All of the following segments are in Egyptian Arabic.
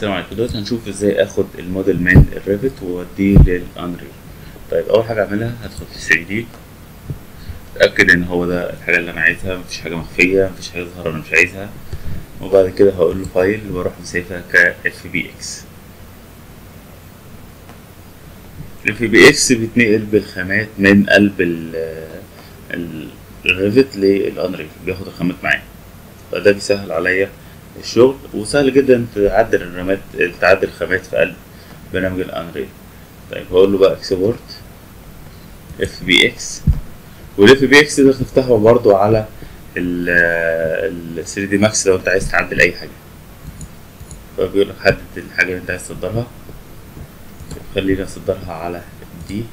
السلام عليكم دلوقتي هنشوف ازاي اخد الموديل من الريفت واوديه للانريل طيب اول حاجه اعملها هدخل في 3 دي اتاكد ان هو ده الحاجه اللي انا عايزها مفيش حاجه مخفيه مفيش حاجه ظاهره انا مش عايزها وبعد كده هقول له فايل واروح مسيفها ك اف بي اكس الاف بي اكس بيتنقل بالخامات من قلب ال ال- الريفت للانريل بياخد الخامات معاه فده بيسهل عليا الشغل وسهل جدا تعدل الرامات تعدل الخامات في قلب برنامج الانريل طيب هقول له بقى اكسبورت اف بي اكس والاف بي اكس تقدر تفتحه برضو على ال 3 دي ماكس لو انت عايز تعدل اي حاجه فبيقول لك حدد الحاجه اللي انت عايز تصدرها خلينا نصدرها على دي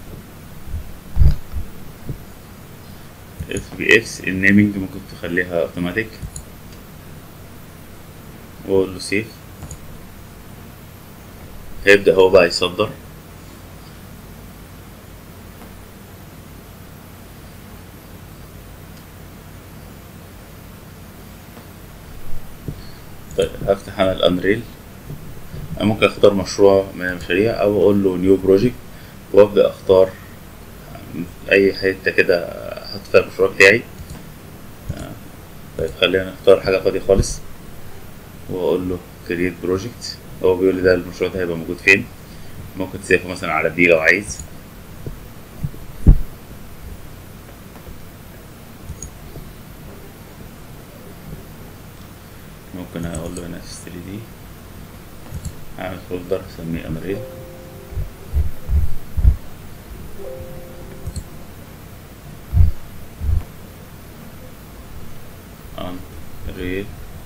اف بي اكس النيمنج ممكن تخليها اوتوماتيك واقول له سيف هيبدأ هو بقى يصدر طيب هفتح انا الانريل انا ممكن اختار مشروع من المشاريع او اقول له نيو بروجكت وابدا اختار اي حته كده احط فيها المشروع بتاعي طيب خلينا نختار حاجه فاضيه خالص واقول له كريت بروجكت هو بيقول لي ده المشروع ده هيبقى موجود فين ممكن تسيفه مثلا على دي لو عايز ممكن اقول له هنا في 3 دي اعمل فولدر اسميه انريل انريل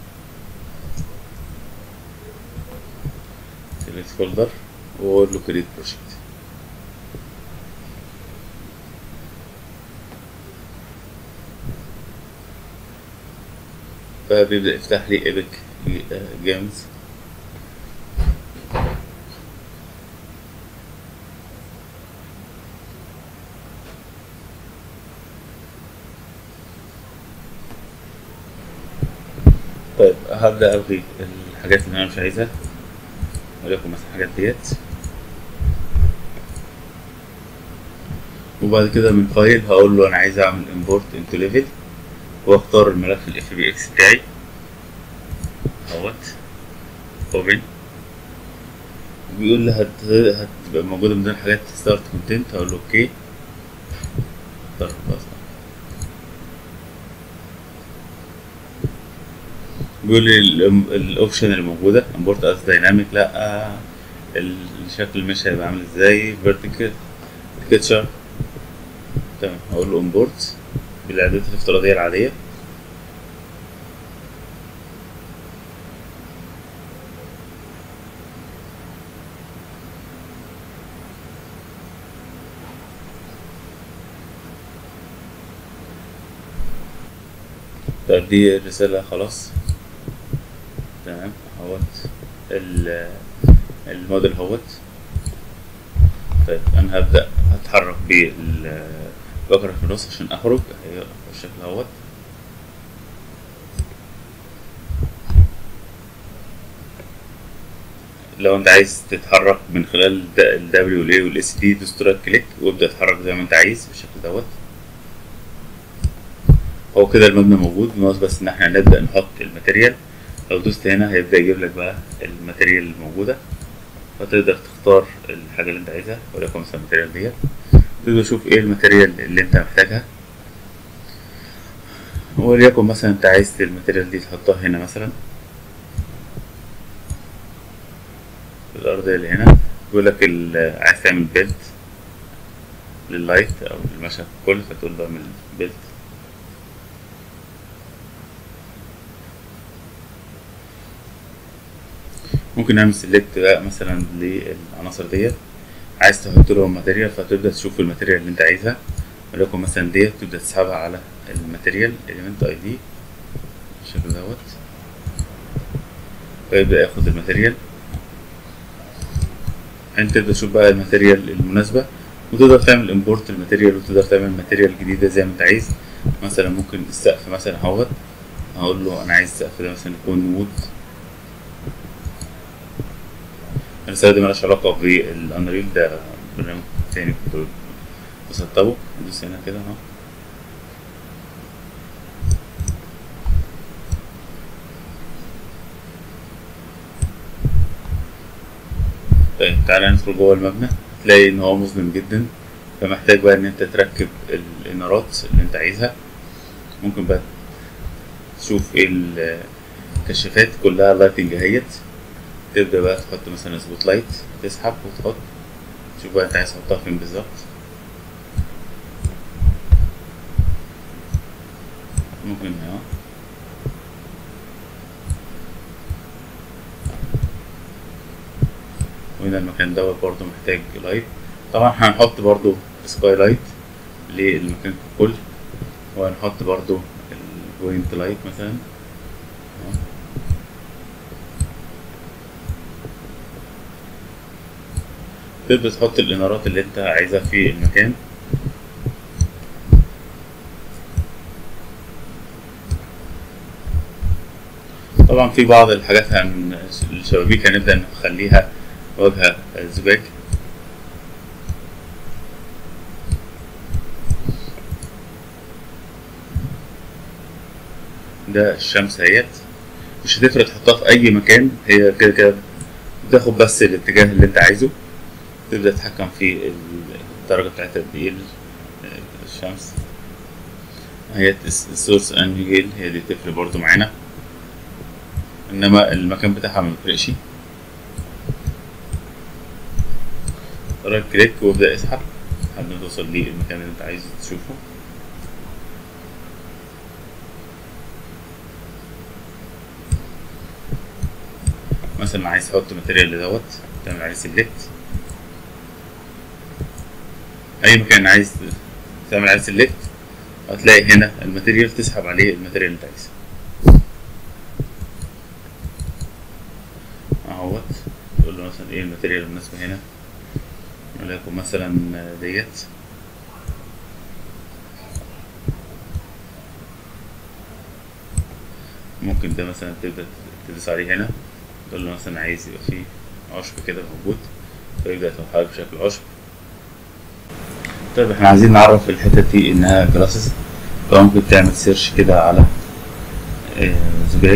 سيلكت فولدر واقول له كريت بروجكت فبيبدأ يفتح لي ايبك جيمز طيب هبدأ ألغي الحاجات اللي أنا مش عايزها وليكن مثلا الحاجات ديت وبعد كده من فايل هقول له انا عايز اعمل امبورت انتو ليفل واختار الملف الاف بي اكس بتاعي اهوت اوبن بيقول لي هت... هتبقى موجودة من ضمن الحاجات ستارت كونتنت هقول له اوكي اختار خلاص بيقول لي الاوبشن اللي موجوده امبورت از دايناميك لا الشكل مش هيبقى عامل ازاي فيرتيكال كيتشر تمام هقول له امبورت بالاعدادات الافتراضيه العاديه طيب دي الرسالة خلاص تمام اهوت الموديل اهوت طيب انا هبدأ هتحرك بالبكرة في النص عشان اخرج هي بالشكل اهوت لو انت عايز تتحرك من خلال ال W وال A وال S D دوس رايت كليك وابدأ اتحرك زي ما انت عايز بالشكل دوت هو كده المبنى موجود ناقص بس ان احنا نبدأ نحط الماتيريال لو دوست هنا هيبدأ يجيب لك بقى الماتيريال الموجودة فتقدر تختار الحاجة اللي انت عايزها وليكن مثلا الماتيريال ديت تقدر تشوف ايه الماتيريال اللي انت محتاجها وليكن مثلا انت عايز الماتيريال دي تحطها هنا مثلا في الأرضية اللي هنا يقول لك عايز تعمل بيلد لللايت أو للمشهد كله فتقول له اعمل بيلد ممكن نعمل سيلكت بقى مثلا للعناصر ديت عايز تحط لهم ماتيريال فتبدا تشوف الماتيريال اللي انت عايزها وليكن مثلا ديت تبدا تسحبها على الماتيريال element اي دي بالشكل دوت فيبدا ياخد الماتيريال انت تبدا تشوف بقى الماتيريال المناسبه وتقدر تعمل امبورت الماتيريال وتقدر تعمل ماتيريال جديده زي ما انت عايز مثلا ممكن السقف مثلا اهوت هقول له انا عايز السقف ده مثلا يكون وود الرسالة دي ملهاش علاقة بالأنريل ده برنامج تاني كنت بسطبه ندوس هنا كده اهو طيب تعالى ندخل جوه المبنى تلاقي ان هو مظلم جدا فمحتاج بقى ان انت تركب الانارات اللي انت عايزها ممكن بقى تشوف ايه الكشافات كلها لايتنج اهيت تبدا بقى تحط مثلا سبوت لايت تسحب وتحط شوف بقى انت عايز تحطها فين بالظبط ممكن اهو وهنا المكان دوت برضه محتاج لايت طبعا هنحط برضه سكاي لايت للمكان ككل وهنحط برضه البوينت لايت مثلا أهو. تبدأ تحط الإنارات اللي أنت عايزها في المكان طبعا في بعض الحاجات عن الشبابيك هنبدأ نخليها واجهة زجاج ده الشمس اهيت مش هتفرق تحطها في أي مكان هي كده كده بتاخد بس الاتجاه اللي أنت عايزه تبدأ تتحكم في الدرجة بتاعتها قد ايه الشمس هي السورس انجل هي دي تفرق برضو معانا انما المكان بتاعها ما بيفرقش رايت كليك وابدأ اسحب لحد ما توصل للمكان اللي انت عايز تشوفه مثلا عايز تحط ماتيريال دوت تعمل عليه سيلكت اي مكان عايز تعمل عليه سيلكت هتلاقي هنا الماتيريال تسحب عليه الماتيريال اللي انت عايزها اهوت تقول له مثلا ايه الماتيريال المناسبة هنا وليكن مثلا ديت ممكن ده مثلا تبدأ تدوس عليه هنا تقول له مثلا عايز يبقى فيه عشب كده موجود فيبدأ يتوحد بشكل عشب طيب احنا عايزين نعرف الحتة دي انها جلاسز فممكن تعمل سيرش كده على زجاج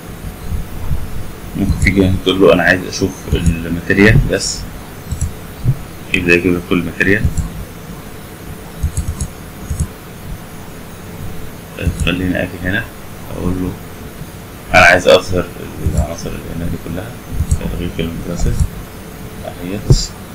ممكن تيجي هنا تقول له انا عايز اشوف الماتيريال بس يبدأ يجيب لك كل الماتيريال طيب خليني اجي هنا اقول له انا عايز اظهر العناصر اللي هنا دي كلها تغيير كلمة جلاسز اهيت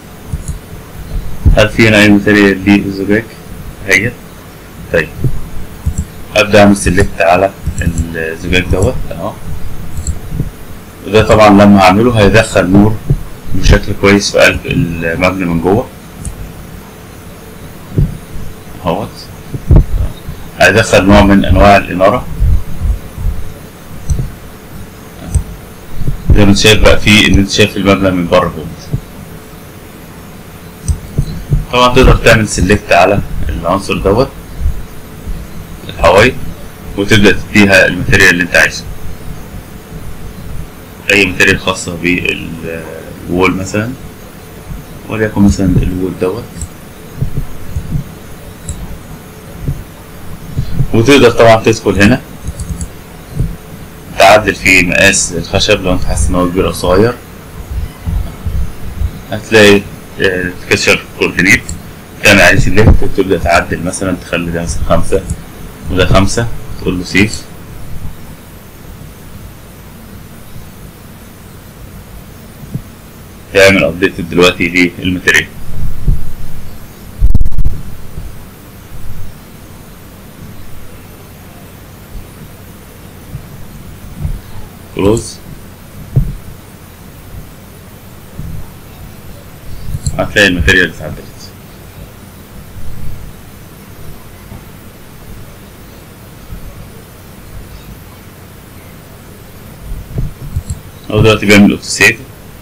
هل في هنا اي ماتيريال للزجاج اهيت طيب ابدا اعمل سيلكت على الزجاج دوت اهو وده طبعا لما اعمله هيدخل نور بشكل كويس في قلب المبنى من جوه اهوت هيدخل نوع من انواع الاناره زي ما انت شايف بقى فيه ان انت شايف المبنى من بره جوه طبعا تقدر تعمل سيلكت على العنصر دوت الحوايط وتبدأ تديها الماتيريال اللي انت عايزه اي ماتيريال خاصة بالوول مثلا وليكن مثلا الوول دوت وتقدر طبعا تدخل هنا تعدل في مقاس الخشب لو انت حاسس ان هو كبير او صغير هتلاقي تكسر كوردينيت تعمل عليه سيلكت وتبدأ تعدل مثلا تخلي ده مثلا خمسة وده خمسة تقول له سيف يعمل ابديت دلوقتي للماتيريال كلوز هتلاقي الماتيريال اتعدلت هو دلوقتي بيعمل اوتو سيف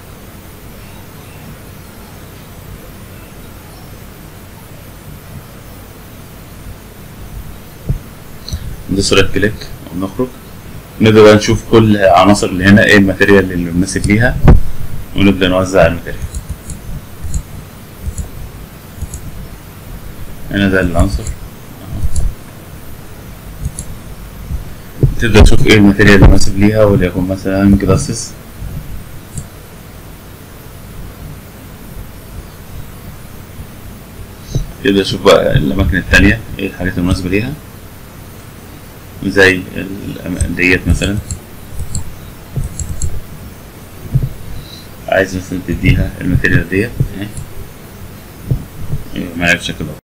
ندوس رايت كليك ونخرج نبدأ بقى نشوف كل العناصر اللي هنا ايه الماتيريال اللي مناسب ليها ونبدأ نوزع الماتيريال هنا ده العنصر تبدأ تشوف ايه الماتيريال المناسب ليها وليكن مثلا جلاسز تبدأ تشوف بقى الأماكن التانية ايه الحاجات المناسبة ليها زي الأم- ديت مثلا عايز مثلا تديها الماتيريال ديت اهي معايا بالشكل ده